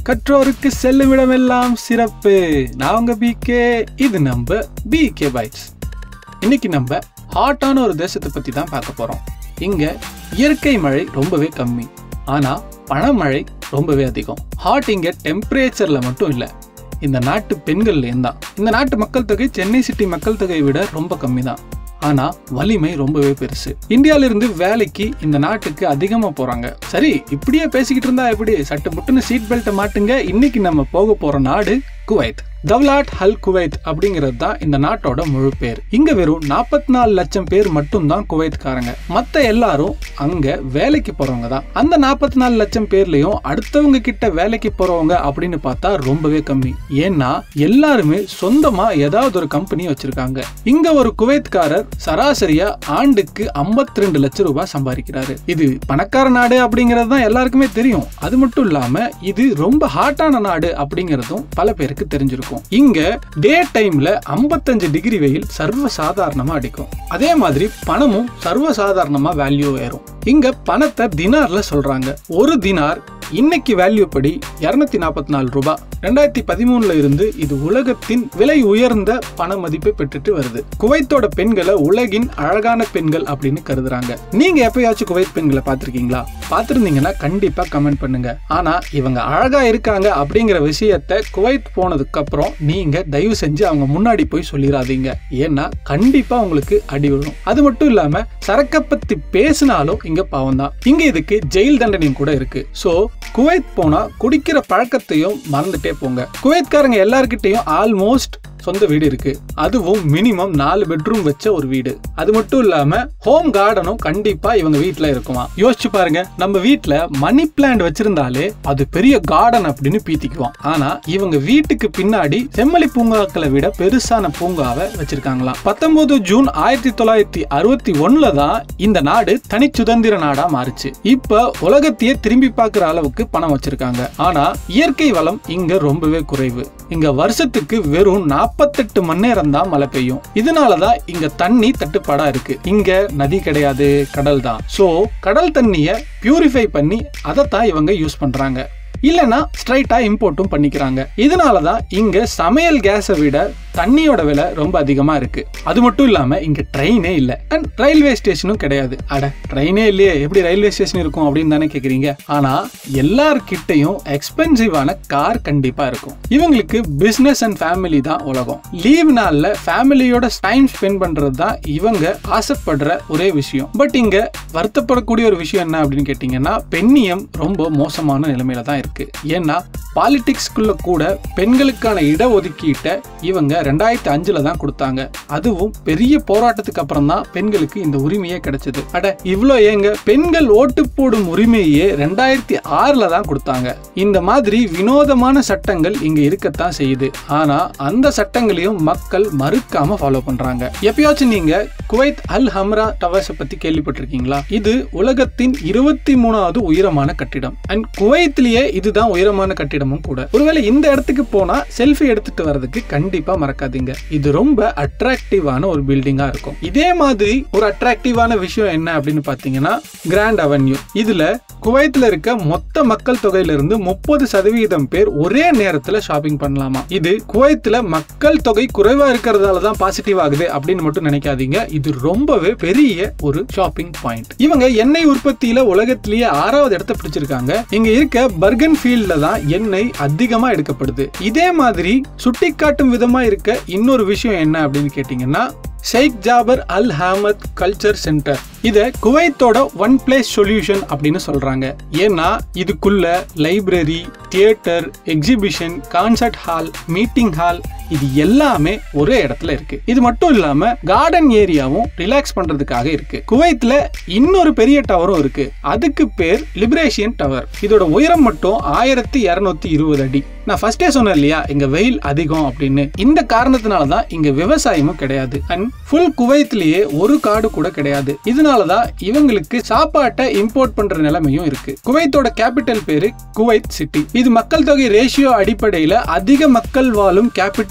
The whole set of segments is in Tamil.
கற்றோருக்கு செல்லும் இடமெல்லாம் சிறப்பு நான் உங்க பிகே இது நம்ம பிகே பைட்ஸ் இன்னைக்கு நம்ம ஹாட்டான ஒரு தேசத்தை பத்தி தான் பார்க்க போறோம் இங்க இயற்கை மழை ரொம்பவே கம்மி ஆனா பணமழை ரொம்பவே அதிகம் ஹாட் இங்க டெம்பரேச்சர்ல மட்டும் இல்ல இந்த நாட்டு பெண்கள்லேயும் தான் இந்த நாட்டு மக்கள் தொகை சென்னை சிட்டி மக்கள் தொகையை விட ரொம்ப கம்மி தான் ஆனா வலிமை ரொம்பவே பெருசு இந்தியால இருந்து வேலைக்கு இந்த நாட்டுக்கு அதிகமா போறாங்க சரி இப்படியே பேசிக்கிட்டு இருந்தா எப்படி சட்டு முட்டுன்னு சீட் பெல்ட்டை மாட்டுங்க இன்னைக்கு நம்ம போக போற நாடு குவைத் தவ்லாட் ஹல் குவைத் அப்படிங்கிறது தான் இந்த நாட்டோட முழு பேர் இங்க வெறும் நாற்பத்தி நாலு லட்சம் பேர் மட்டும்தான் குவைத்காரங்க மத்த எல்லாரும் அங்க வேலைக்கு போறவங்க தான் அந்த நாற்பத்தி நாலு லட்சம் பேர்லயும் அடுத்தவங்க கிட்ட வேலைக்கு போறவங்க அப்படின்னு பார்த்தா ரொம்பவே கம்மி ஏன்னா எல்லாருமே சொந்தமா ஏதாவது ஒரு கம்பெனி வச்சிருக்காங்க இங்க ஒரு குவைத்காரர் சராசரியா ஆண்டுக்கு 52 ரெண்டு லட்சம் ரூபாய் சம்பாதிக்கிறாரு இது பணக்கார நாடு அப்படிங்கிறது தான் எல்லாருக்குமே தெரியும் அது மட்டும் இல்லாம இது ரொம்ப ஹாட்டான நாடு அப்படிங்கிறதும் பல பேருக்கு தெரிஞ்சிருக்கும் இங்க டே டைம்ல 55 டிகிரி வெயில் சர்வ சாதாரணமா அடிக்கும் அதே மாதிரி பணமும் சர்வ சாதாரணமா வேல்யூ ஏறும் இங்க பணத்தை தினார்ல சொல்றாங்க ஒரு தினார் இன்னைக்கு வேல்யூ படி இருநூத்தி நாற்பத்தி நாலு ரூபாய் ரெண்டாயிரத்தி பதிமூணுல இருந்து இது உலகத்தின் விலை உயர்ந்த பண மதிப்பை பெற்றுட்டு வருது குவைத்தோட பெண்களை உலகின் அழகான பெண்கள் அப்படின்னு கருதுறாங்க நீங்க எப்பயாச்சும் குவைத் பெண்களை பார்த்திருக்கீங்களா பார்த்திருந்தீங்கன்னா கண்டிப்பா கமெண்ட் பண்ணுங்க ஆனா இவங்க அழகா இருக்காங்க அப்படிங்கிற விஷயத்த குவைத் போனதுக்கு அப்புறம் நீங்க தயவு செஞ்சு அவங்க முன்னாடி போய் சொல்லிடாதீங்க ஏன்னா கண்டிப்பா உங்களுக்கு அடி விழும் அது மட்டும் இல்லாம சரக்க பத்தி பேசினாலும் இங்க பாவம் தான் இங்க இதுக்கு ஜெயில் தண்டனையும் கூட இருக்கு சோ குவைத் போனா குடிக்கிற பழக்கத்தையும் மறந்துட்டே போங்க குவைத்காரங்க எல்லார்கிட்டயும் ஆல்மோஸ்ட் சொந்த வீடு இருக்கு அதுவும் மினிமம் நாலு பெட்ரூம் வச்ச ஒரு வீடு அது மட்டும் இல்லாம ஹோம் கார்டனும் கண்டிப்பா இவங்க வீட்ல இருக்குமா யோசிச்சு பாருங்க நம்ம வீட்ல மணி பிளான்ட் வச்சிருந்தாலே அது பெரிய கார்டன் அப்படின்னு பீத்திக்குவோம் ஆனா இவங்க வீட்டுக்கு பின்னாடி செம்மலி பூங்காக்களை விட பெருசான பூங்காவை வச்சிருக்காங்களாம் பத்தொன்பது ஜூன் ஆயிரத்தி தொள்ளாயிரத்தி அறுபத்தி ஒண்ணுல தான் இந்த நாடு தனி சுதந்திர நாடா மாறுச்சு இப்ப உலகத்தையே திரும்பி பார்க்கிற அளவுக்கு பணம் வச்சிருக்காங்க ஆனா இயற்கை வளம் இங்க ரொம்பவே குறைவு இங்க வருஷத்துக்கு வெறும் நாற்பத்தெட்டு மணி நேரம் தான் மழை பெய்யும் இதனாலதான் இங்க தண்ணி தட்டுப்பாடா இருக்கு இங்க நதி கிடையாது கடல் தான் சோ கடல் தண்ணிய பியூரிஃபை பண்ணி அதை தான் இவங்க யூஸ் பண்றாங்க இல்லனா ஸ்ட்ரைட்டா இம்போர்ட்டும் பண்ணிக்கிறாங்க இதனாலதான் இங்க சமையல் கேஸை விட தண்ணியோட விலை ரொம்ப அதிகமா இருக்கு அது மட்டும் இல்லாம இங்க ட்ரெயினே இல்ல அண்ட் ரயில்வே ஸ்டேஷனும் கிடையாது அட ட்ரெயினே இல்லையே எப்படி ரயில்வே ஸ்டேஷன் இருக்கும் அப்படின்னு தானே கேக்குறீங்க ஆனா எல்லார்கிட்டையும் எக்ஸ்பென்சிவான கார் கண்டிப்பா இருக்கும் இவங்களுக்கு பிசினஸ் அண்ட் ஃபேமிலி தான் உலகம் லீவ் நாள்ல ஃபேமிலியோட டைம் ஸ்பெண்ட் பண்றது தான் இவங்க ஆசைப்படுற ஒரே விஷயம் பட் இங்க வருத்தப்படக்கூடிய ஒரு விஷயம் என்ன அப்படின்னு கேட்டீங்கன்னா பெண்ணியம் ரொம்ப மோசமான நிலைமையில தான் இருக்கு ஏன்னா பாலிடிக்ஸ்குள்ள கூட பெண்களுக்கான இடஒதுக்கீட்டை இவங்க ரெண்டாயிரத்தி அஞ்சுல தான் கொடுத்தாங்க அதுவும் பெரிய போராட்டத்துக்கு அப்புறம் தான் பெண்களுக்கு இந்த உரிமையே கிடைச்சது அட இவ்வளோ ஏங்க பெண்கள் ஓட்டு போடும் உரிமையே ரெண்டாயிரத்தி ஆறுல தான் கொடுத்தாங்க இந்த மாதிரி வினோதமான சட்டங்கள் இங்க இருக்கத்தான் செய்யுது ஆனா அந்த சட்டங்களையும் மக்கள் மறுக்காம ஃபாலோ பண்றாங்க எப்பயாச்சும் நீங்க குவைத் அல் ஹம்ரா டவர்ஸை பத்தி கேள்விப்பட்டிருக்கீங்களா இது உலகத்தின் இருபத்தி மூணாவது உயரமான கட்டிடம் அண்ட் குவைத்திலேயே இதுதான் உயரமான கட்டிடமும் கூட ஒருவேளை இந்த இடத்துக்கு போனா செல்ஃபி எடுத்துட்டு வர்றதுக்கு கண்டிப்பா மறக்காதீங்க இது ரொம்ப அட்ராக்டிவான ஒரு பில்டிங்கா இருக்கும் இதே மாதிரி ஒரு அட்ராக்டிவான விஷயம் என்ன அப்படின்னு பாத்தீங்கன்னா கிராண்ட் அவென்யூ இதுல குவைத்ல இருக்க மொத்த மக்கள் தொகையில இருந்து முப்பது சதவீதம் பேர் ஒரே நேரத்துல ஷாப்பிங் பண்ணலாமா இது குவைத்ல மக்கள் தொகை குறைவா இருக்கிறதால தான் பாசிட்டிவ் ஆகுது அப்படின்னு மட்டும் நினைக்காதீங்க இது ரொம்பவே பெரிய ஒரு ஷாப்பிங் பாயிண்ட் இவங்க எண்ணெய் உற்பத்தியில உலகத்திலேயே ஆறாவது இடத்தை பிடிச்சிருக்காங்க இங்க இருக்க பர்கன் ஃபீல்ட்ல தான் எண்ணெய் அதிகமா எடுக்கப்படுது இதே மாதிரி சுட்டிக்காட்டும் விதமா இருக்க இன்னொரு விஷயம் என்ன அப்படின்னு கேட்டீங்கன்னா Sheikh Jaber Al Ahmad culture centre இத குவைத்தோட ஒன் பிளேஸ் சொல்யூஷன் அப்படின்னு சொல்றாங்க ஏன்னா இதுக்குள்ள library theatre exhibition concert hall meeting hall இது எல்லாமே ஒரே இடத்துல இருக்கு இது மட்டும் இல்லாம கார்டன் ஏரியாவும் ரிலாக்ஸ் பண்றதுக்காக இருக்கு குவைத்ல இன்னொரு பெரிய டவரும் இருக்கு அதுக்கு பேர் லிபரேஷன் டவர் இதோட உயரம் மட்டும் ஆயிரத்தி இருநூத்தி இருபது அடி நான் ஃபர்ஸ்டே சொன்னேன் இல்லையா இங்க வெயில் அதிகம் அப்படின்னு இந்த காரணத்தினால தான் இங்க விவசாயமும் கிடையாது அண்ட் ஃபுல் குவைத்லயே ஒரு காடு கூட கிடையாது இதனாலதான் இவங்களுக்கு சாப்பாட்டை இம்போர்ட் பண்ற நிலைமையும் இருக்கு குவைத்தோட கேபிட்டல் பேரு குவைத் சிட்டி இது மக்கள் தொகை ரேஷியோ அடிப்படையில அதிக மக்கள் வாழும் கேபிட்டல்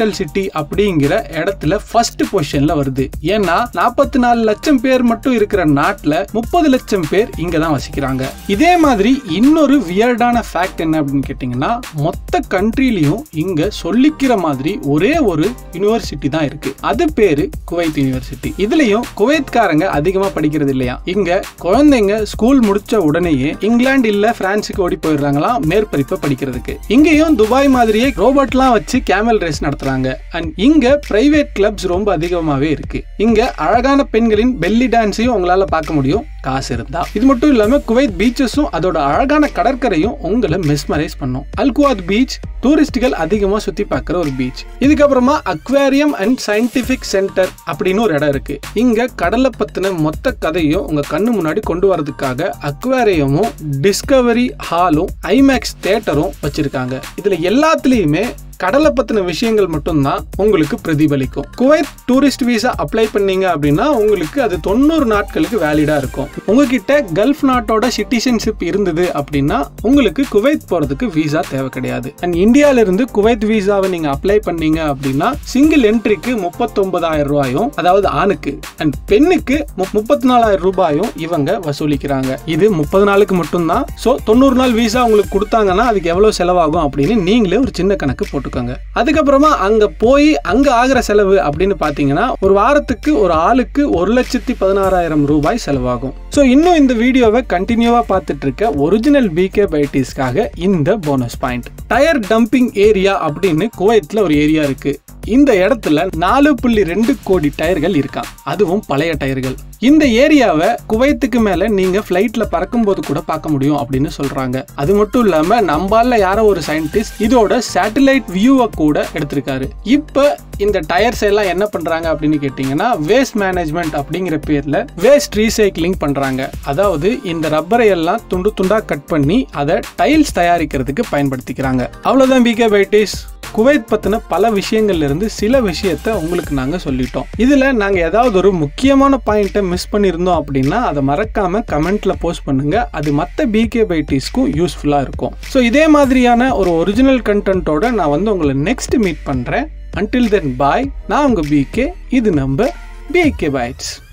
கேபிட்டல் சிட்டி அப்படிங்கிற இடத்துல ஃபர்ஸ்ட் பொசிஷன்ல வருது ஏன்னா நாற்பத்தி நாலு லட்சம் பேர் மட்டும் இருக்கிற நாட்டுல முப்பது லட்சம் பேர் இங்க தான் வசிக்கிறாங்க இதே மாதிரி இன்னொரு வியர்டான ஃபேக்ட் என்ன அப்படின்னு கேட்டீங்கன்னா மொத்த கண்ட்ரிலையும் இங்க சொல்லிக்கிற மாதிரி ஒரே ஒரு யூனிவர்சிட்டி தான் இருக்கு அது பேரு குவைத் யூனிவர்சிட்டி இதுலயும் குவைத்காரங்க அதிகமா படிக்கிறது இல்லையா இங்க குழந்தைங்க ஸ்கூல் முடிச்ச உடனேயே இங்கிலாந்து இல்ல பிரான்ஸுக்கு ஓடி போயிடுறாங்களாம் மேற்படிப்பை படிக்கிறதுக்கு இங்கேயும் துபாய் மாதிரியே ரோபோட்லாம் வச்சு கேமல் ரேஸ் நடத்துறாங்க அண்ட் இங்க பிரைவேட் கிளப்ஸ் ரொம்ப அதிகமாவே இருக்கு இங்க அழகான பெண்களின் பெல்லி டான்ஸையும் உங்களால பார்க்க முடியும் காசு இருந்தா இது மட்டும் இல்லாம குவைத் பீச்சஸும் அதோட அழகான கடற்கரையும் உங்களை மெஸ்மரைஸ் பண்ணும் அல்குவாத் பீச் டூரிஸ்டுகள் அதிகமா சுத்தி பார்க்குற ஒரு பீச் இதுக்கப்புறமா அக்வேரியம் அண்ட் சயின்டிபிக் சென்டர் அப்படின்னு ஒரு இடம் இருக்கு இங்க கடலை பத்தின மொத்த கதையும் உங்க கண்ணு முன்னாடி கொண்டு வரதுக்காக அக்வேரியமும் டிஸ்கவரி ஹாலும் ஐமேக்ஸ் தேட்டரும் வச்சிருக்காங்க இதுல எல்லாத்துலயுமே கடலை பத்தின விஷயங்கள் மட்டும்தான் உங்களுக்கு பிரதிபலிக்கும் குவைத் டூரிஸ்ட் விசா அப்ளை பண்ணீங்க அப்படின்னா உங்களுக்கு அது தொண்ணூறு நாட்களுக்கு வேலிடா இருக்கும் உங்ககிட்ட கல்ஃப் நாட்டோட சிட்டிசன்ஷிப் இருந்தது அப்படின்னா உங்களுக்கு குவைத் போறதுக்கு விசா தேவை கிடையாது அண்ட் இந்தியால இருந்து குவைத் விசாவை நீங்க அப்ளை பண்ணீங்க அப்படின்னா சிங்கிள் என்ட்ரிக்கு முப்பத்தொன்பதாயிரம் ரூபாயும் அதாவது ஆணுக்கு அண்ட் பெண்ணுக்கு முப்பத்தி நாலாயிரம் ரூபாயும் இவங்க வசூலிக்கிறாங்க இது முப்பது நாளுக்கு மட்டும்தான் ஸோ தொண்ணூறு நாள் விசா உங்களுக்கு கொடுத்தாங்கன்னா அதுக்கு எவ்வளவு செலவாகும் அப்படின்னு நீங்களே ஒரு சின்ன கணக்கு போட்டு போட்டுக்கோங்க அதுக்கப்புறமா அங்க போய் அங்க ஆகிற செலவு அப்படின்னு பாத்தீங்கன்னா ஒரு வாரத்துக்கு ஒரு ஆளுக்கு ஒரு லட்சத்தி பதினாறாயிரம் ரூபாய் செலவாகும் ஸோ இன்னும் இந்த வீடியோவை கண்டினியூவா பார்த்துட்டு இருக்க ஒரிஜினல் பிகே பைட்டிஸ்க்காக இந்த bonus point tyre dumping area அப்படின்னு குவைத்ல ஒரு ஏரியா இருக்கு இந்த இடத்துல நாலு புள்ளி ரெண்டு கோடி டயர்கள் இருக்கான் அதுவும் பழைய டயர்கள் இந்த ஏரியாவை குவைத்துக்கு மேல நீங்க பிளைட்ல பறக்கும் போது கூட பார்க்க முடியும் அப்படின்னு சொல்றாங்க அது மட்டும் இல்லாம நம்பால யாரோ ஒரு சயின்டிஸ்ட் இதோட சேட்டலைட் வியூவை கூட எடுத்திருக்காரு இப்ப இந்த டயர்ஸ் எல்லாம் என்ன பண்றாங்க அப்படின்னு கேட்டீங்கன்னா வேஸ்ட் மேனேஜ்மெண்ட் அப்படிங்கிற பேர்ல வேஸ்ட் ரீசைக்ளிங் பண்றாங்க அதாவது இந்த ரப்பரை எல்லாம் துண்டு துண்டா கட் பண்ணி அதை டைல்ஸ் தயாரிக்கிறதுக்கு பயன்படுத்திக்கிறாங்க அவ்வளவுதான் பிகே பைட்டிஸ் குவைத் பத்தின பல விஷயங்கள்ல இருந்து சில விஷயத்த உங்களுக்கு நாங்க சொல்லிட்டோம் இதுல நாங்க ஏதாவது ஒரு முக்கியமான பாயிண்ட்டை மிஸ் பண்ணியிருந்தோம் அப்படின்னா அதை மறக்காம கமெண்ட்ல போஸ்ட் பண்ணுங்க அது மற்ற பிகே பைட்டிஸ்க்கும் யூஸ்ஃபுல்லா இருக்கும் ஸோ இதே மாதிரியான ஒரு ஒரிஜினல் கண்டென்ட்டோட நான் வந்து உங்களை நெக்ஸ்ட் மீட் பண்றேன் அன்டில் தென் பாய் நான் உங்க பிகே இது நம்ம பிகே பைட்ஸ்